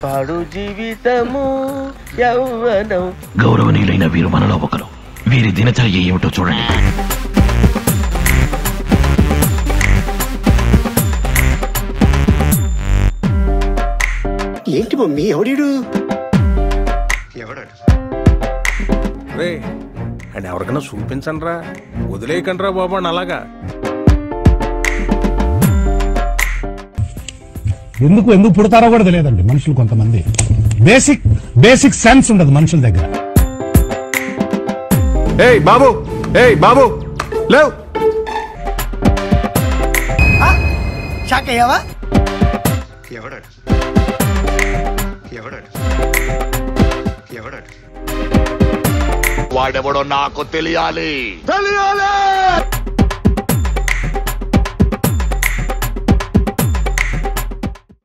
పాడు జీవితము యౌవనం గౌరవనీయులైన వీరు మనలో ఒకరు వీరి దినచర్య ఏమిటో చూడండి ఏంటి మమ్మీ ఎవడీడు రే అండ్ ఎవరికైనా చూపించండి రా వదిలేయకండి రా బాబు అని అలాగా ఎందుకు ఎందుకు పుడతారో కూడా తెలియదండి మనుషులు కొంతమంది బేసిక్ బేసిక్ సెన్స్ ఉండదు మనుషుల దగ్గర ఏయ్ బాబు ఏయ్ బాబు లేవ్ షాక్ అయ్యావా వాడెవడో నాకు తెలియాలి తెలియాలి